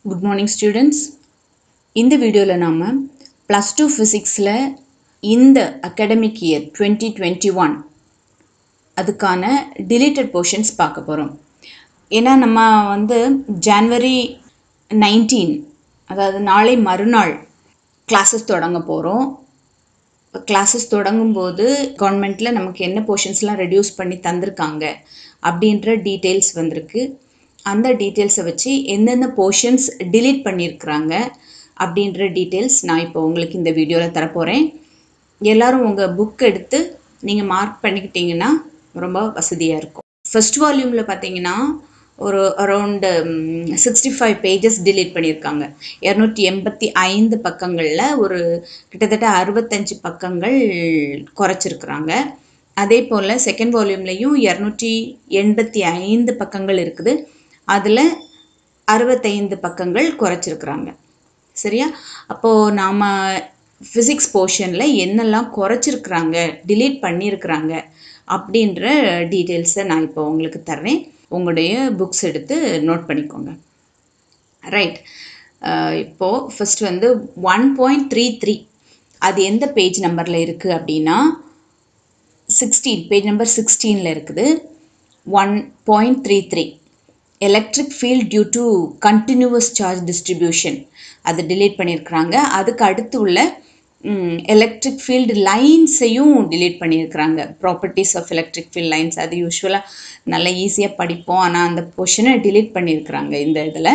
good morning students இந்த வீடியோவில் நாம் ப்ளஸ் டூ ஃபிசிக்ஸில் இந்த academic year twenty twenty one அதுக்கான டிலீட்டட் போர்ஷன்ஸ் பார்க்க போகிறோம் ஏன்னா நம்ம வந்து ஜான்வரி நைன்டீன் அதாவது நாளை மறுநாள் கிளாஸஸ் தொடங்க போகிறோம் கிளாஸஸ் தொடங்கும்போது கவர்மெண்ட்டில் நமக்கு என்ன போர்ஷன்ஸ்லாம் ரெடியூஸ் பண்ணி தந்திருக்காங்க அப்படின்ற டீட்டெயில்ஸ் வந்திருக்கு அந்த டீட்டெயில்ஸை வச்சு எந்தெந்த போர்ஷன்ஸ் டிலீட் பண்ணியிருக்கிறாங்க அப்படின்ற டீட்டெயில்ஸ் நான் இப்போ உங்களுக்கு இந்த வீடியோவில் தரப்போகிறேன் எல்லோரும் உங்கள் புக் எடுத்து நீங்கள் மார்க் பண்ணிக்கிட்டீங்கன்னா ரொம்ப வசதியாக இருக்கும் ஃபர்ஸ்ட் வால்யூமில் பார்த்தீங்கன்னா ஒரு around sixty five pages delete பண்ணியிருக்காங்க இரநூத்தி எண்பத்தி ஐந்து பக்கங்களில் ஒரு கிட்டத்தட்ட அறுபத்தஞ்சு பக்கங்கள் குறைச்சிருக்கிறாங்க அதே போல் செகண்ட் வால்யூம்லேயும் இரநூற்றி எண்பத்தி ஐந்து பக்கங்கள் இருக்குது அதில் அறுபத்தைந்து பக்கங்கள் குறைச்சிருக்கிறாங்க சரியா அப்போது நாம் ஃபிசிக்ஸ் போர்ஷனில் என்னெல்லாம் குறைச்சிருக்கிறாங்க டிலீட் பண்ணியிருக்கிறாங்க அப்படின்ற டீட்டெயில்ஸை நான் இப்போ உங்களுக்கு தர்றேன் உங்களுடைய புக்ஸ் எடுத்து நோட் பண்ணிக்கோங்க ரைட் இப்போது ஃபஸ்ட் வந்து ஒன் பாயிண்ட் த்ரீ த்ரீ அது எந்த பேஜ் நம்பரில் இருக்குது அப்படின்னா சிக்ஸ்டீன் பேஜ் நம்பர் சிக்ஸ்டீனில் இருக்குது one point three three electric field due to continuous charge distribution அது டிலீட் பண்ணியிருக்கிறாங்க அதுக்கு அடுத்து உள்ள எலக்ட்ரிக் ஃபீல்டு லைன்ஸையும் டிலீட் பண்ணியிருக்கிறாங்க properties of electric field lines அது யூஸ்வலாக நல்லா ஈஸியாக படிப்போம் ஆனால் அந்த பொஷனை டிலீட் பண்ணியிருக்கிறாங்க இந்த இதில்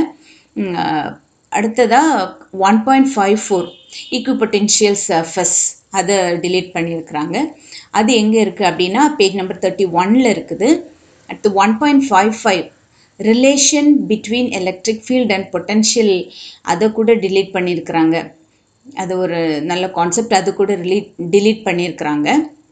அடுத்ததாக one point five four equipotential surface அதை டிலீட் பண்ணியிருக்கிறாங்க அது எங்கே இருக்குது அப்படின்னா பேஜ் நம்பர் தேர்ட்டி ஒனில் இருக்குது அடுத்து one point five five relation between electric field and potential அதை கூட டிலீட் பண்ணியிருக்கிறாங்க அது ஒரு நல்ல கான்செப்ட் அது கூட ரிலீட் டிலீட் பண்ணியிருக்கிறாங்க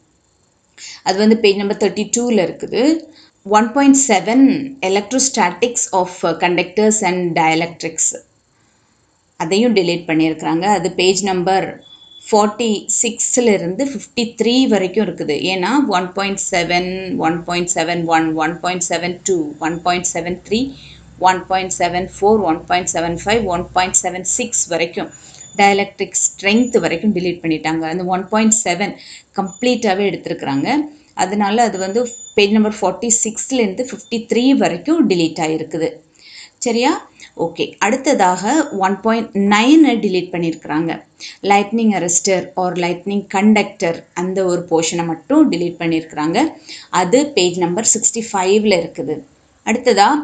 அது வந்து பேஜ் நம்பர் தேர்ட்டி டூவில் இருக்குது one point seven electrostatics of conductors and dielectrics அதையும் டிலீட் பண்ணியிருக்கிறாங்க அது பேஜ் நம்பர் ஃபார்ட்டி சிக்ஸ்லேருந்து ஃபிஃப்டி த்ரீ வரைக்கும் இருக்குது ஏன்னா one point seven one point seven one one point seven two one point seven three one point seven four one point seven five one point seven six வரைக்கும் dielectric strength வரைக்கும் delete பண்ணிட்டாங்க அந்த one point seven கம்ப்ளீட்டாகவே எடுத்திருக்கிறாங்க அதனால அது வந்து page number forty சிக்ஸ்லேருந்து fifty three வரைக்கும் டிலீட் ஆகிருக்குது சரியா ஓகே அடுத்ததாக ஒன் பாயிண்ட் நைனை டிலீட் பண்ணியிருக்கிறாங்க lightning arrester or lightning conductor அந்த ஒரு போர்ஷனை மட்டும் டிலீட் பண்ணியிருக்கிறாங்க அது பேஜ் நம்பர் சிக்ஸ்டி ஃபைவ்ல இருக்குது அடுத்ததாக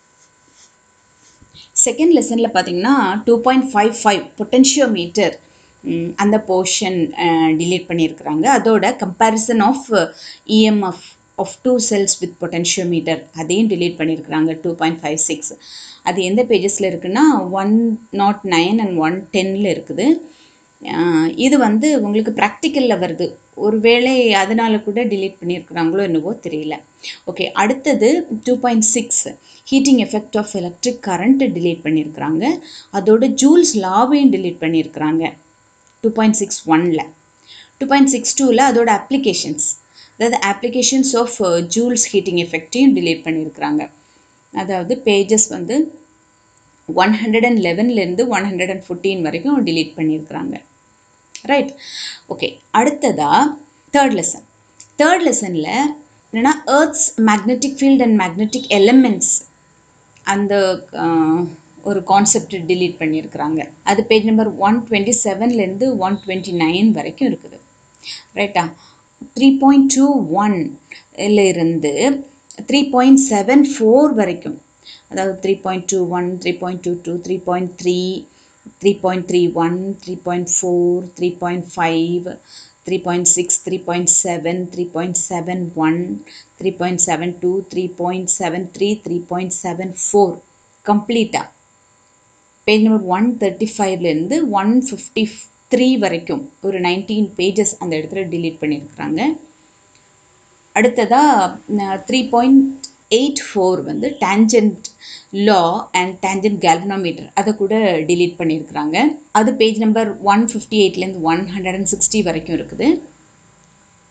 செகண்ட் லெசனில் பார்த்தீங்கன்னா two point five five potentiometer அந்த போர்ஷன் டிலீட் பண்ணியிருக்கிறாங்க அதோட comparison of EMF of two cells with potentiometer அதையும் டிலீட் பண்ணியிருக்கிறாங்க டூ பாயிண்ட் ஃபைவ் சிக்ஸ் அது எந்த பேஜஸில் இருக்குன்னா one naught nine and one டென்னில் இருக்குது இது வந்து உங்களுக்கு ப்ராக்டிக்கலில் வருது ஒருவேளை அதனால கூட டிலீட் பண்ணியிருக்கிறாங்களோ என்னவோ தெரியல ஓகே அடுத்தது two point six heating effect of electric current delete பண்ணியிருக்கிறாங்க அதோட ஜூல்ஸ் லாவையும் டிலீட் பண்ணியிருக்கிறாங்க டூ பாயிண்ட் சிக்ஸ் ஒனில் டூ பாயிண்ட் சிக்ஸ் டூவில் அதோட அப்ளிகேஷன்ஸ் அதாவது அப்ளிகேஷன்ஸ் ஆஃப் ஜூல்ஸ் ஹீட்டிங் எஃபெக்டையும் டிலீட் பண்ணியிருக்கிறாங்க அதாவது பேஜஸ் வந்து ஒன் ஹண்ட்ரட் அண்ட் லெவன்லேருந்து ஒன் ஹண்ட்ரட் அண்ட் ஃபோர்டீன் வரைக்கும் டிலீட் பண்ணியிருக்கிறாங்க ரைட் ஓகே அடுத்ததாக தேர்ட் லெசன் தேர்ட் லெசனில் என்னென்னா Earth's magnetic field and magnetic elements அந்த ஒரு கான்செப்ட் டிலீட் பண்ணியிருக்கிறாங்க அது பேஜ் நம்பர் ஒன் டுவெண்ட்டி செவன்லேருந்து ஒன் டுவெண்ட்டி நைன் வரைக்கும் இருக்குது ரைட்டா த்ரீ பாயிண்ட் டூ ஒன்ல இருந்து த்ரீ பாயிண்ட் செவன் ஃபோர் வரைக்கும் அதாவது three point two one three point two two three point three three point three one three point four three point five three point six three point seven three point seven one three point seven two three point seven three three point seven four கம்ப்ளீட்டாக page number one thirty ஃபைவ்லேருந்து one fifty three வரைக்கும் ஒரு nineteen pages அந்த இடத்துல delete பண்ணியிருக்கிறாங்க அடுத்ததாக three point eight four வந்து tangent law and tangent galvanometer அதை கூட டிலீட் பண்ணியிருக்கிறாங்க அது பேஜ் நம்பர் ஒன் ஃபிஃப்டி எயிட்லேருந்து ஒன் ஹண்ட்ரட் அண்ட் சிக்ஸ்டி வரைக்கும் இருக்குது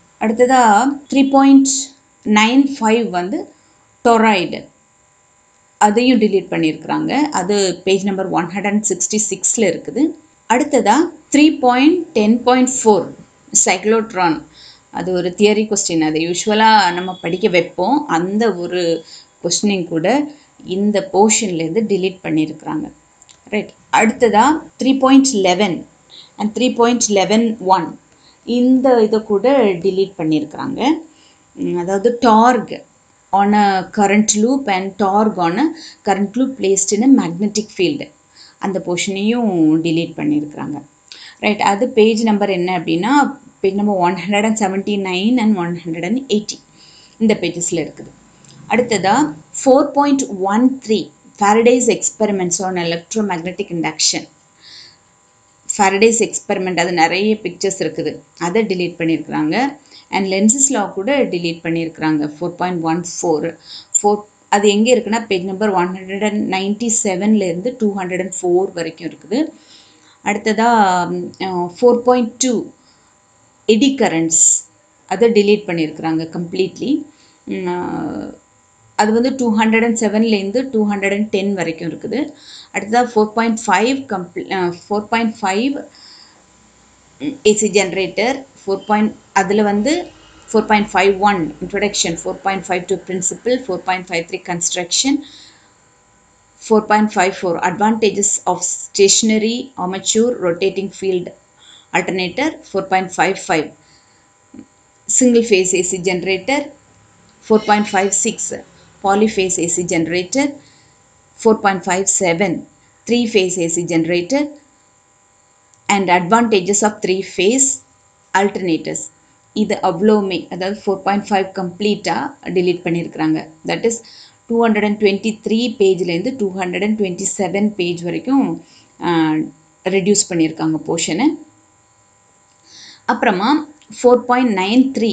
அடுத்ததாக த்ரீ பாயிண்ட் நைன் ஃபைவ் வந்து டொராய்டு அதையும் delete பண்ணியிருக்கிறாங்க அது page number one hundred sixty சிக்ஸில் இருக்குது அடுத்ததாக three point ten point four cyclotron அது ஒரு தியரி கொஸ்டின் அதை யூஸ்வலாக நம்ம படிக்க வைப்போம் அந்த ஒரு கொஸ்டினிங் கூட இந்த போர்ஷன்லேருந்து delete பண்ணியிருக்கிறாங்க ரைட் அடுத்ததாக three point eleven and three point eleven one இந்த இதை கூட delete பண்ணியிருக்கிறாங்க உம், அதாவது torque on a current loop and torque on a current loop placed in a magnetic field அந்த போர்ஷனையும் delete பண்ணியிருக்கிறாங்க ரைட் அது பேஜ் நம்பர் என்ன அப்படின்னா page number one hundred and seventy nine and one hundred and eighty இந்த பேஜஸில் இருக்குது அடுத்ததாக four point one three Faraday's experiments on electromagnetic induction Faraday's experiment அது நிறைய பிக்சர்ஸ் இருக்குது அதை delete பண்ணியிருக்கிறாங்க அண்ட் லென்சஸ் லா கூட delete பண்ணியிருக்கிறாங்க four point one four four அது எங்கே இருக்குன்னா page number one hundred and ninety செவன்லேருந்து டூ ஹண்ட்ரட் அண்ட் ஃபோர் வரைக்கும் இருக்குது அடுத்ததாக four point two eddy currents அதை delete பண்ணியிருக்கிறாங்க கம்ப்ளீட்லி அது வந்து டூ ஹண்ட்ரட் அண்ட் செவன்லேருந்து டூ ஹண்ட்ரட் அண்ட் டென் வரைக்கும் இருக்குது அடுத்ததாக ஃபோர் பாயிண்ட் ஃபைவ் கம்ப்ளீ four point five AC generator four point அதில் வந்து four point five one introduction four point five two principal four point five three construction four point five four advantages of stationary amateur rotating field alternator four point five five single phase AC generator 4.56 polyphase AC generator 4.57 three phase AC generator and advantages of three phase alternators இது அவ்வளோவுமே அதாவது four point five கம்ப்ளீட்டாக delete பண்ணியிருக்கிறாங்க that is two hundred and twenty three பேஜ்லேருந்து two hundred and twenty seven page வரைக்கும் reduce பண்ணியிருக்காங்க போர்ஷனை அப்புறமா four point nine three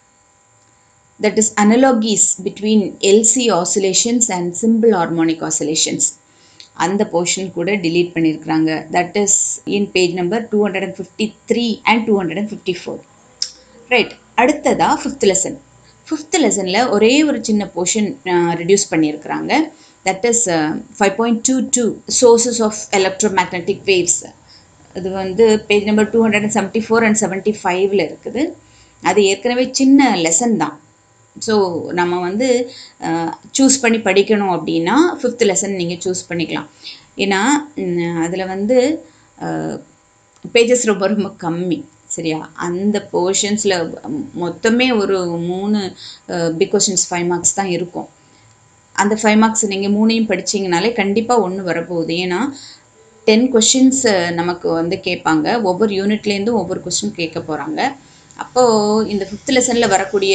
that is analogies between LC oscillations and simple harmonic oscillations அந்த portion கூட delete பண்ணியிருக்கிறாங்க that is in page number two hundred and fifty three and two hundred and fifty four right அடுத்ததா fifth lesson fifth லெசனில் ஒரே ஒரு சின்ன portion reduce பண்ணியிருக்கிறாங்க that is five point two two sources of electromagnetic waves இது வந்து page number two hundred and seventy four and seventy ஃபைவ்ல இருக்குது அது ஏற்கனவே சின்ன லெசன் தான் ஸோ நம்ம வந்து சூஸ் பண்ணி படிக்கணும் அப்படின்னா ஃபிஃப்த் லெசன் நீங்கள் சூஸ் பண்ணிக்கலாம் ஏன்னா அதில் வந்து பேஜஸ் ரொம்ப ரொம்ப கம்மி சரியா அந்த போர்ஷன்ஸில் மொத்தமே ஒரு மூணு பிக் கொஷின்ஸ் ஃபைவ் மார்க்ஸ் தான் இருக்கும் அந்த ஃபைவ் மார்க்ஸ் நீங்கள் மூணையும் படிச்சீங்கனாலே கண்டிப்பாக ஒன்று வரப்போகுது ஏன்னா டென் கொஷின்ஸ் நமக்கு வந்து கேட்பாங்க ஒவ்வொரு யூனிட்லேருந்தும் ஒவ்வொரு கொஸ்டின் கேட்க போகிறாங்க அப்போது இந்த ஃபிஃப்த் லெசனில் வரக்கூடிய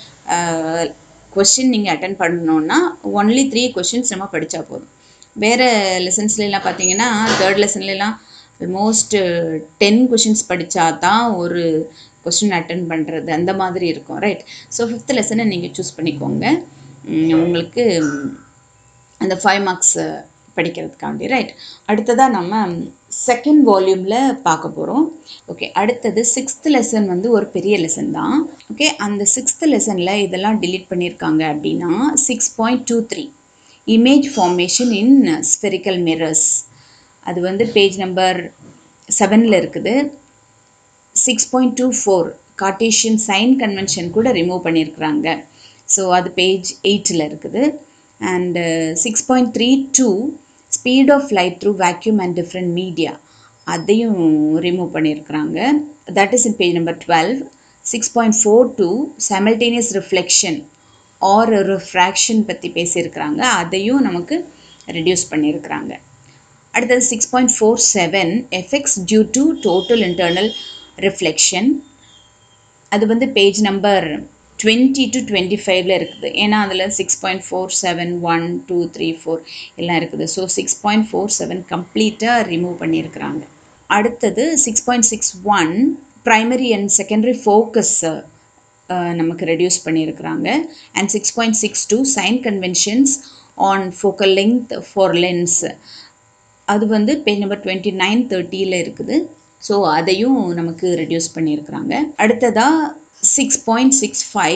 கொஸ்டின் நீங்கள் அட்டன் பண்ணணுன்னா ஒன்லி த்ரீ கொஷின்ஸ் நம்ம படித்தா போதும் வேறு லெசன்ஸ்லாம் பார்த்தீங்கன்னா தேர்ட் லெசன்லலாம் ஆல்மோஸ்ட் டென் கொஷின்ஸ் படித்தா தான் ஒரு கொஸ்டின் அட்டன் பண்ணுறது அந்த மாதிரி இருக்கும் ரைட் ஸோ ஃபிஃப்த் லெசனை நீங்கள் சூஸ் பண்ணிக்கோங்க உம், உங்களுக்கு அந்த ஃபைவ் மார்க்ஸ் படிக்கிறதுக்காண்டி ரைட் அடுத்ததாக நம்ம செகண்ட் வால்யூமில் பார்க்க போகிறோம் ஓகே அடுத்தது சிக்ஸ்த் லெசன் வந்து ஒரு பெரிய லெசன் தான் ஓகே அந்த சிக்ஸ்த் லெசனில் இதெல்லாம் delete பண்ணியிருக்காங்க அப்படின்னா six point two three image formation in spherical mirrors அது வந்து பேஜ் நம்பர் செவனில் இருக்குது six point two four Cartesian sign convention கூட ரிமூவ் பண்ணியிருக்கிறாங்க ஸோ அது பேஜ் எயிட்டில் இருக்குது and six point three two speed of light through vacuum and different media அதையும் ரிமூவ் பண்ணியிருக்கிறாங்க that is in page number twelve six point four two simultaneous reflection or refraction பற்றி பேசியிருக்கிறாங்க அதையும் நமக்கு ரெடியூஸ் பண்ணியிருக்கிறாங்க அடுத்தது six point four seven effects due to total internal reflection அது வந்து page number twenty to twenty ஃபைவ்ல இருக்குது ஏன்னா அதில் six point four seven one two three four எல்லாம் இருக்குது so six point four seven கம்ப்ளீட்டாக ரிமூவ் பண்ணியிருக்கிறாங்க அடுத்தது six point six one primary and secondary focus நமக்கு ரெடியூஸ் பண்ணியிருக்கிறாங்க and six point six two sign conventions on focal length for lens அது வந்து page number twenty nine தேர்ட்டியில் இருக்குது so அதையும் நமக்கு ரெடியூஸ் பண்ணியிருக்கிறாங்க அடுத்ததாக six point six five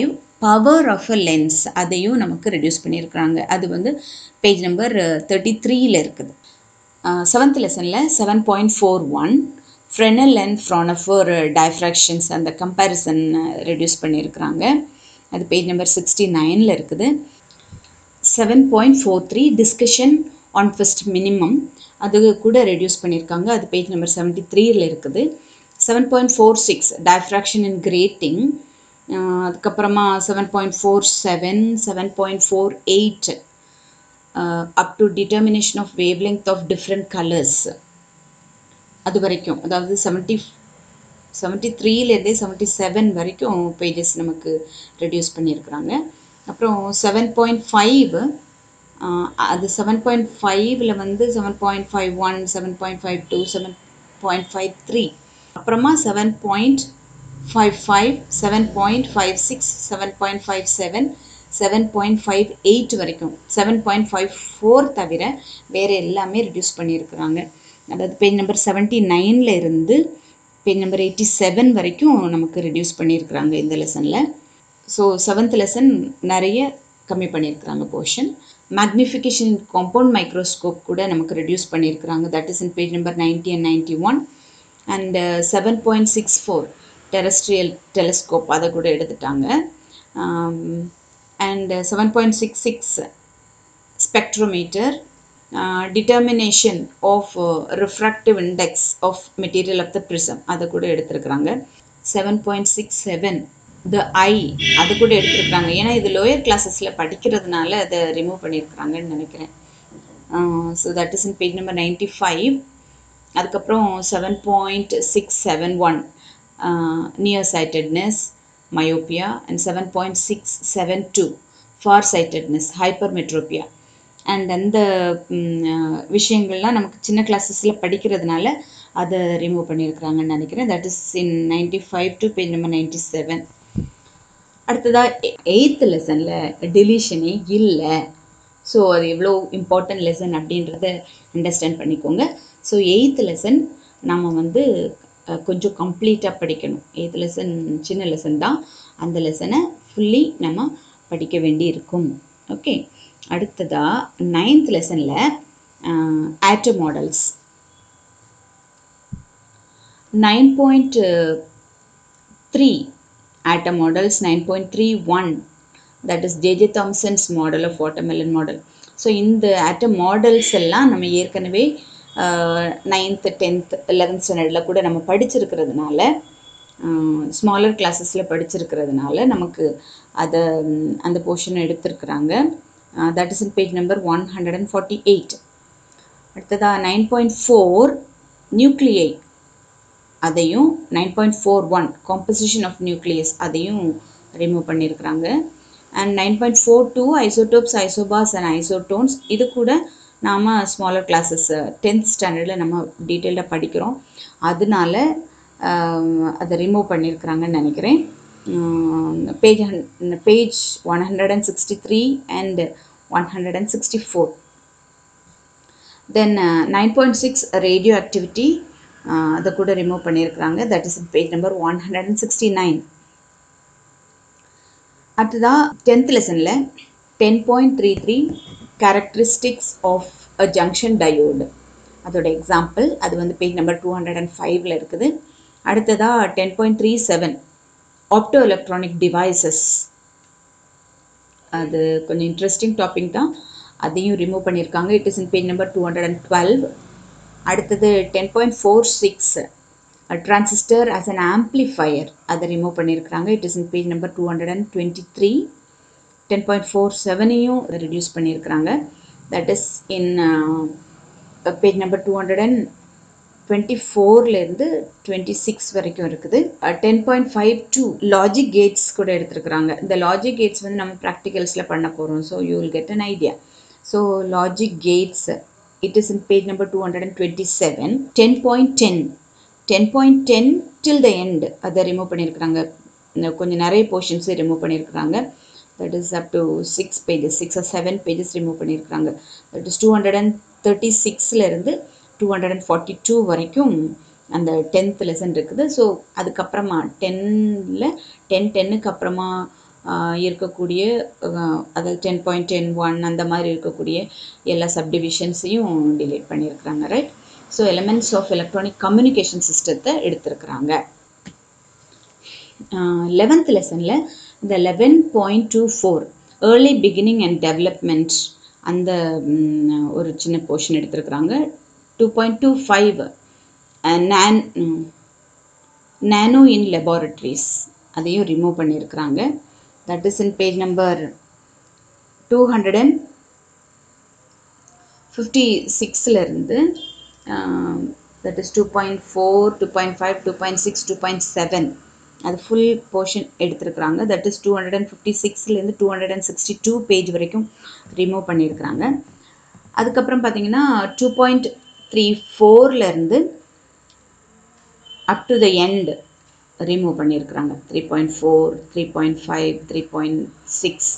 power of a lens அதையும் நமக்கு ரெடியூஸ் பண்ணியிருக்கிறாங்க அது வந்து பேஜ் நம்பர் தேர்ட்டி த்ரீயில் இருக்குது செவன்த் லெசனில் seven point four one Fresnel and Fraunhofer diffractions அந்த கம்பேரிசன் ரெடியூஸ் பண்ணியிருக்கிறாங்க அது பேஜ் நம்பர் சிக்ஸ்டி நைனில் இருக்குது seven point four three discussion on first minimum அது கூட ரெடியூஸ் பண்ணியிருக்காங்க அது பேஜ் நம்பர் செவன்ட்டி த்ரீயில் இருக்குது seven point four six diffraction in grating அதுக்கப்புறமா seven point four seven seven point four eight up to determination of wavelength of different colours அது வரைக்கும் அதாவது செவன்ட்டி செவன்ட்டி த்ரீலேருந்தே செவன்ட்டி செவன் வரைக்கும் pages நமக்கு reduce பண்ணியிருக்கிறாங்க அப்புறம் செவன் பாயிண்ட் ஃபைவ் அது செவன் பாயிண்ட் ஃபைவ்ல வந்து seven point five one seven point five two seven point five three அப்புறமா seven point five five seven point five six seven point five seven seven point five eight வரைக்கும் seven point five four தவிர வேறு எல்லாமே reduce பண்ணியிருக்கிறாங்க அதாவது page number seventy நைனில் இருந்து page number eighty seven வரைக்கும் நமக்கு ரெடியூஸ் பண்ணியிருக்கிறாங்க இந்த லெசனில் ஸோ செவன்த் லெசன் நிறைய கம்மி பண்ணியிருக்கிறாங்க போர்ஷன் மேக்னிஃபிகேஷன் காம்பவுண்ட் மைக்ரோஸ்கோப் கூட நமக்கு ரெடியூஸ் பண்ணியிருக்கிறாங்க that is in page number ninety and ninety one and seven point six four terrestrial telescope அதை கூட எடுத்துட்டாங்க and seven point six six spectrometer determination of refractive index of material of the prism அதை கூட எடுத்திருக்கிறாங்க seven point six seven the eye அது கூட எடுத்திருக்கிறாங்க ஏன்னா இது லோயர் கிளாஸஸில் படிக்கிறதுனால அதை ரிமூவ் பண்ணியிருக்கிறாங்கன்னு நினைக்கிறேன் so that is in page number ninety five அதுக்கப்புறம் seven point six seven one near sightedness myopia and seven point six seven two far sightedness hypermetropia and அந்த விஷயங்கள்லாம் நமக்கு சின்ன கிளாஸஸில் படிக்கிறதுனால அதை ரிமூவ் பண்ணியிருக்கிறாங்கன்னு நினைக்கிறேன் that is in ninety five to page number ninety seven அடுத்ததாக எயித்து லெசனில் டெலிஷனே இல்லை ஸோ அது எவ்வளோ இம்பார்ட்டன்ட் லெசன் அப்படின்றத அண்டர்ஸ்டாண்ட் பண்ணிக்கோங்க ஸோ எயித்து லெசன் நம்ம வந்து கொஞ்சம் கம்ப்ளீட்டாக படிக்கணும் எயித்து லெசன் சின்ன லெசன் தான் அந்த லெசனை ஃபுல்லி நம்ம படிக்க வேண்டி இருக்கும் ஓகே அடுத்ததாக நைன்த் லெசனில் atom models nine point three atom models 9.31 that is J J Thomson's model of watermelon model so இந்த ஆட்டம் மாடல்ஸ் எல்லாம் நம்ம ஏற்கனவே நைன்த்து டென்த் லெவன்த் ஸ்டாண்டர்டில் கூட நம்ம படிச்சிருக்கிறதுனால ஸ்மாலர் கிளாஸஸில் படிச்சிருக்கிறதுனால நமக்கு அதை அந்த போர்ஷனை எடுத்திருக்கிறாங்க that is in page number one hundred and forty eight அடுத்ததாக நைன் பாயிண்ட் ஃபோர் நியூக்ளியை அதையும் nine point four one composition of nucleus அதையும் ரிமூவ் பண்ணியிருக்கிறாங்க and nine point four two isotopes isobars and isotones இது கூட நாம் ஸ்மாலர் கிளாஸஸ் டென்த் ஸ்டாண்டர்டில் நம்ம டீட்டெயில்டாக படிக்கிறோம் அதனால அதை ரிமூவ் பண்ணியிருக்கிறாங்கன்னு நினைக்கிறேன் page hun page one hundred and sixty three and one hundred and sixty four then nine point six radioactivity அதை கூட ரிமூவ் பண்ணியிருக்கிறாங்க that is page number one hundred and sixty nine அடுத்ததாக tenth லெசனில் ten point three three characteristics of a junction diode அதோட example அது வந்து page number two hundred and ஃபைவ்ல இருக்குது அடுத்ததாக ten point three seven optoelectronic devices அது கொஞ்சம் இன்ட்ரெஸ்டிங் டாபிக் தான் அதையும் ரிமூவ் பண்ணியிருக்காங்க it is in page number two hundred and twelve அடுத்தது ten point four six transistor as an amplifier அதை ரிமூவ் பண்ணியிருக்கிறாங்க it is in page number two hundred and twenty three ten point four செவனையும் reduce பண்ணியிருக்கிறாங்க that is in page number two hundred and twenty ஃபோர்லேருந்து twenty six வரைக்கும் இருக்குது ten point five two logic gates கூட எடுத்துருக்குறாங்க இந்த logic Gates வந்து நம்ம ப்ராக்டிகல்ஸில் பண்ண போகிறோம் so you will get an idea so logic gates it is in page number 227 10.10 10.10 till the end அதை ரிமூவ் பண்ணியிருக்கிறாங்க கொஞ்சம் நிறைய போர்ஷன்ஸ் ரிமூவ் பண்ணியிருக்கிறாங்க that is up to six pages six or seven pages remove பண்ணியிருக்கிறாங்க that is two hundred and thirty சிக்ஸ்லேருந்து two hundred and forty two வரைக்கும் அந்த tenth lesson இருக்குது ஸோ அதுக்கப்புறமா டென்னில் டென் டென்னுக்கு அப்புறமா இருக்கக்கூடிய அஹ், அதாவது டென் பாயிண்ட் டென் ஒன் அந்த மாதிரி இருக்கக்கூடிய எல்லா சப்டிவிஷன்ஸையும் டிலீட் பண்ணியிருக்கிறாங்க right so elements of electronic communication சிஸ்டத்தை எடுத்திருக்கிறாங்க லெவன்த் லெசனில் இந்த eleven point two four early beginning and development அந்த ம், ஒரு சின்ன போர்ஷன் எடுத்திருக்கிறாங்க டூ பாயிண்ட் டூ ஃபைவ் நான் நானோ இன் லெபார்ட்ரிஸ் அதையும் ரிமூவ் பண்ணியிருக்கிறாங்க that is in page number two hundred and fifty சிக்ஸ்லேருந்து that is two point four two point five two point six two point seven அது full portion எடுத்திருக்கிறாங்க that is two hundred and fifty சிக்ஸ்லேருந்து two hundred and sixty two page வரைக்கும் remove பண்ணியிருக்கிறாங்க அதுக்கப்புறம் பார்த்தீங்கன்னா two point three ஃபோர்லேருந்து up to the end remove பண்ணியிருக்கிறாங்க three point four three point five three point six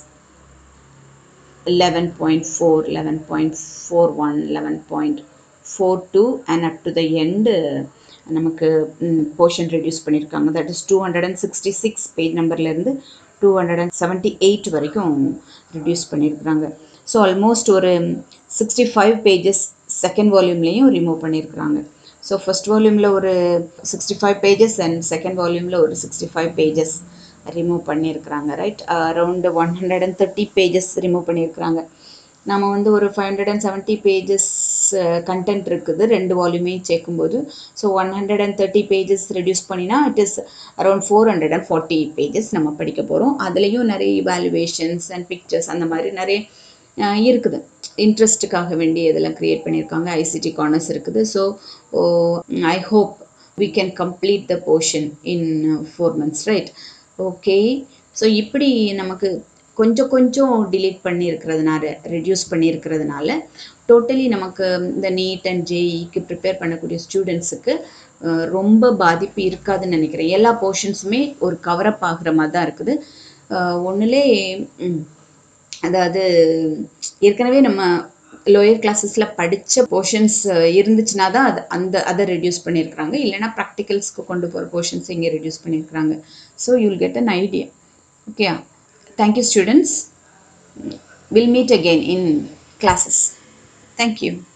eleven point four eleven point four one eleven point four two and up to the end நமக்கு portion reduce பண்ணியிருக்காங்க that is two hundred and sixty six page நம்பர்லேருந்து two hundred and seventy eight வரைக்கும் reduce பண்ணியிருக்கிறாங்க so almost ஒரு sixty five pages second வால்யூம்லேயும் remove பண்ணியிருக்கிறாங்க so first வால்யூமில் ஒரு sixty five pages and second வால்யூமில் ஒரு சிக்ஸ்டி ஃபைவ் பேஜஸ் ரிமூவ் பண்ணியிருக்கிறாங்க right around one hundred and thirty pages remove பண்ணியிருக்கிறாங்க நம்ம வந்து ஒரு five hundred and seventy pages content இருக்குது ரெண்டு வால்யூமே சேர்க்கும்போது so one hundred and thirty pages reduce பண்ணினா it is around four hundred and forty pages நம்ம படிக்க போகிறோம் அதுலேயும் நிறைய இவாலுவேஷன்ஸ் அண்ட் பிக்சர்ஸ் அந்த மாதிரி நிறைய அஹ், இருக்குது இன்ட்ரெஸ்ட்டுக்காக வேண்டி இதெல்லாம் க்ரியேட் பண்ணியிருக்காங்க ஐசிடி கார்னர்ஸ் இருக்குது so I hope we can complete the portion in uh, four months right okay so இப்படி நமக்கு கொஞ்சம் கொஞ்சம் டிலீட் பண்ணியிருக்கிறதுனால ரெடியூஸ் பண்ணியிருக்கிறதுனால டோட்டலி நமக்கு இந்த நீட் அண்ட் ஜேஇக்கு ப்ரிப்பேர் பண்ணக்கூடிய ஸ்டூடெண்ட்ஸுக்கு ரொம்ப பாதிப்பு இருக்காதுன்னு நினைக்கிறேன் எல்லா போர்ஷன்ஸுமே ஒரு கவரப் ஆகுற மாதிரி தான் இருக்குது ஒன்றுலே அதாவது ஏற்கனவே நம்ம லோயர் கிளாஸஸில் படித்த போர்ஷன்ஸ் இருந்துச்சுன்னா தான் அது அந்த அதை ரெடியூஸ் பண்ணியிருக்கிறாங்க இல்லைன்னா ப்ராக்டிகல்ஸ்க்கு கொண்டு போகிற போர்ஷன்ஸ் இங்கே ரெடியூஸ் பண்ணியிருக்கிறாங்க so you'll get an idea okay thank you students will meet again in classes thank you